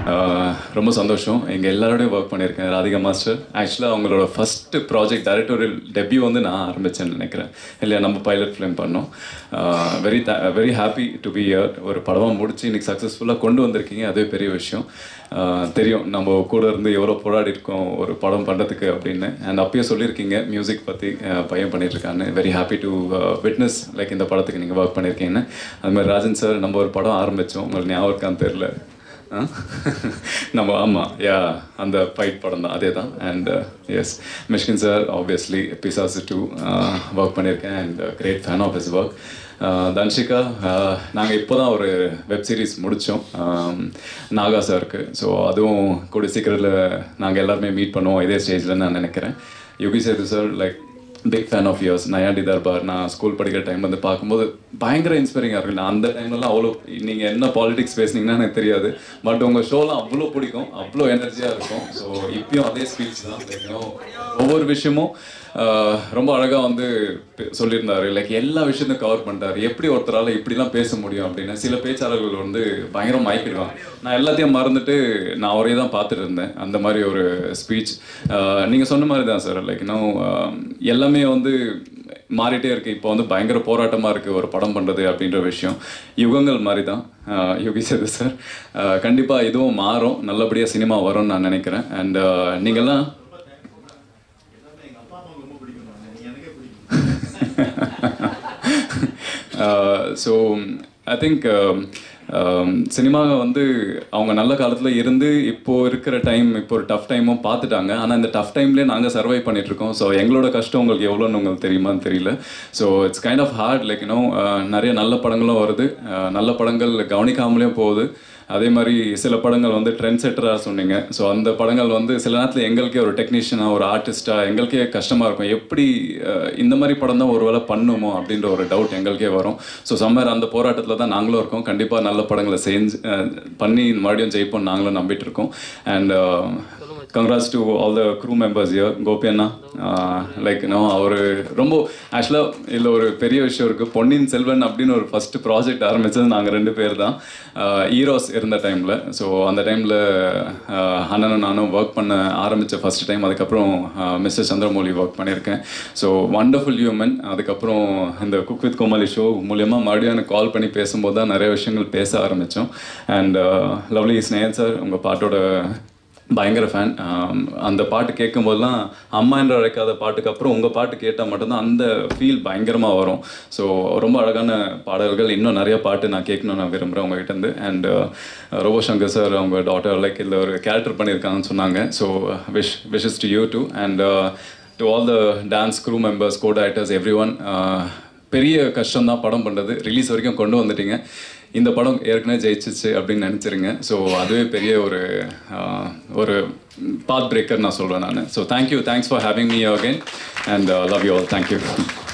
ஆஹ் ரொம்ப சந்தோஷம் எங்கள் எல்லாரோடையும் ஒர்க் பண்ணியிருக்கேன் ராதிகா மாஸ்டர் ஆக்சுவலாக அவங்களோட ஃபஸ்ட்டு ப்ராஜெக்ட் டைரக்டோரியல் டெபியூ வந்து நான் ஆரம்பித்தேன்னு நினைக்கிறேன் இல்லையா நம்ம பைலட் ஃபிலிம் பண்ணோம் very very happy to be here ஒரு படமாக முடிச்சு இன்னைக்கு சக்ஸஸ்ஃபுல்லாக கொண்டு வந்திருக்கீங்க அதுவே பெரிய விஷயம் ஆஹ் தெரியும் நம்ம கூட இருந்து எவ்வளோ போராடி இருக்கோம் ஒரு படம் பண்ணுறதுக்கு அப்படின்னு அண்ட் அப்பயே சொல்லியிருக்கீங்க மியூசிக் பற்றி பையன் பண்ணியிருக்கான்னு very happy to witness like இந்த படத்துக்கு நீங்கள் ஒர்க் பண்ணியிருக்கீங்கன்னு அது மாதிரி ராஜன் சார் நம்ம ஒரு படம் ஆரம்பித்தோம் உங்களுக்கு ஞாபகம் இருக்கான்னு தெரில ஆ? நம்ம ஆமாம் யா அந்த ஃபைட் படம் தான் அதே தான் and yes Mysskin sir obviously Pisasu two work பண்ணியிருக்கேன் and great fan of his work Dhanshika நாங்கள் இப்போ தான் ஒரு வெப் சீரிஸ் முடித்தோம் நாகா சாருக்கு ஸோ அதுவும் கூடிய சீக்கிரத்தில் நாங்கள் எல்லாருமே மீட் பண்ணுவோம் இதே ஸ்டேஜில் நான் நினைக்கிறேன் Yogi Sethu sir like big fan of yours Nayandi Darbar நான் ஸ்கூல் படிக்கிற டைம் வந்து பார்க்கும்போது பயங்கர இன்ஸ்பைரிங்காக இருக்கும் நான் அந்த டைம்லலாம் அவ்வளோ நீங்கள் என்ன பாலிடிக்ஸ் பேசுனீங்கன்னா எனக்கு தெரியாது பட் உங்கள் ஷோலாம் அவ்வளோ பிடிக்கும் அவ்வளோ எனர்ஜியாக இருக்கும் ஸோ இப்பயும் அதே ஸ்பீச் தான் like, you know, ஒவ்வொரு விஷயமும் ஆஹ், ரொம்ப அழகாக வந்து பே- சொல்லியிருந்தாரு லைக் எல்லா விஷயத்தையும் கவர் பண்ணிட்டாரு எப்படி ஒருத்தரால் இப்படிலாம் பேச முடியும் அப்படின்னு சில பேச்சாளர்கள் வந்து பயங்கரம் மயக்கிடுவாங்க நான் எல்லாத்தையும் மறந்துட்டு நான் அவரே தான் பார்த்துட்டு இருந்தேன் அந்த மாதிரி ஒரு ஸ்பீச் நீங்கள் சொன்ன மாதிரி தான் சார் லைக் இன்னும் எல்லாமே வந்து மாறிட்டே இருக்கு இப்போ வந்து பயங்கர போராட்டமாக இருக்குது ஒரு படம் பண்ணுறது அப்படின்ற விஷயம் யுகங்கள் மாதிரி தான் ஆஹ் யோகி சேது சார் கண்டிப்பாக இதுவும் மாறும் நல்லபடியாக சினிமா வரும்னு நான் நினைக்கிறேன் அண்ட் நீங்கள்லாம் ஸோ ஐ திங்க் சினிமாவை வந்து அவங்க நல்ல காலத்தில் இருந்து இப்போ இருக்கிற டைம் இப்போ ஒரு டஃப் டைமும் பார்த்துட்டாங்க ஆனால் இந்த டஃப் டைம்லேயே நாங்கள் சர்வை பண்ணிட்டு இருக்கோம் ஸோ எங்களோட கஷ்டம் உங்களுக்கு எவ்வளோன்னு உங்களுக்கு தெரியுமான்னு தெரியல so it's kind of hard like you know நிறைய நல்ல படங்களும் வருது அஹ் நல்ல படங்கள் கவனிக்காமலேயும் போகுது அதே மாதிரி சில படங்கள் வந்து ட்ரெண்ட் செட்டராக சொன்னீங்க ஸோ அந்த படங்கள் வந்து சில நேரத்தில் எங்களுக்கே ஒரு டெக்னீஷியனாக ஒரு ஆர்டிஸ்ட்டாக எங்களுக்கே கஷ்டமாக இருக்கும் எப்படி அஹ், இந்த மாதிரி படம் தான் ஒருவேளை பண்ணுமோ அப்படின்ற ஒரு டவுட் எங்களுக்கே வரும் ஸோ சம்மர் அந்த போராட்டத்தில் தான் நாங்களும் இருக்கோம் கண்டிப்பாக நல்ல படங்களை செஞ்சு அஹ், பண்ணி மறுபடியும் ஜெயிப்போம் நாங்களும் நம்பிட்டு இருக்கோம் and congrats to all the crew members here Gopi அண்ணா லைக் நோ அவர் ரொம்ப ஆக்சுவலாக இதில் ஒரு பெரிய விஷயம் இருக்குது பொன்னியின் செல்வன் அப்படின்னு ஒரு ஃபஸ்ட்டு ப்ராஜெக்ட் ஆரம்பித்தது நாங்கள் ரெண்டு பேர் தான் ஈரோஸ் இருந்த டைமில் ஸோ அந்த டைமில் அண்ணனும் நானும் ஒர்க் பண்ண ஆரம்பித்த ஃபர்ஸ்ட் டைம் அதுக்கப்புறம் மிஸ்டர் சந்திரமௌலி ஒர்க் பண்ணியிருக்கேன் ஸோ வண்டர்ஃபுல் ஹியூமன் அதுக்கப்புறம் இந்த குக் வித் கோமாளி ஷோ மூலியமாக மறுபடியும் எனக்கு கால் பண்ணி பேசும்போது தான் நிறைய விஷயங்கள் பேச ஆரம்பித்தோம் அண்ட் லவ்லி ஸ்னேஹன் சார் உங்கள் பாட்டோட பயங்கர ஃபேன் அந்த பாட்டு கேட்கும்போதெல்லாம் அம்மா என்று அழைக்காத பாட்டுக்கு அப்புறம் உங்கள் பாட்டு கேட்டால் மட்டும்தான் அந்த ஃபீல் பயங்கரமாக வரும் ஸோ ரொம்ப அழகான பாடல்கள் இன்னும் நிறைய பாட்டு நான் கேட்கணும்னு நான் விரும்புகிறேன் உங்ககிட்டருந்து அண்ட் ரோபோ சங்கர் சார் அவங்க டாட்டர் லைக் இதில் ஒரு கேரக்டர் பண்ணியிருக்காங்கன்னு சொன்னாங்க so wish wishes to you too and to all the dance crew members co actors every one பெரிய கஷ்டம் தான் படம் பண்ணுறது ரிலீஸ் வரைக்கும் கொண்டு வந்துட்டீங்க இந்த படம் ஏற்கனவே ஜெயிச்சிச்சு அப்படின்னு நினச்சிருங்க ஸோ அதுவே பெரிய ஒரு ஆஹ், ஒரு பாத் பிரேக்கர் நான் சொல்கிறேன் நான் so thank you thanks for having me again and love you all thank you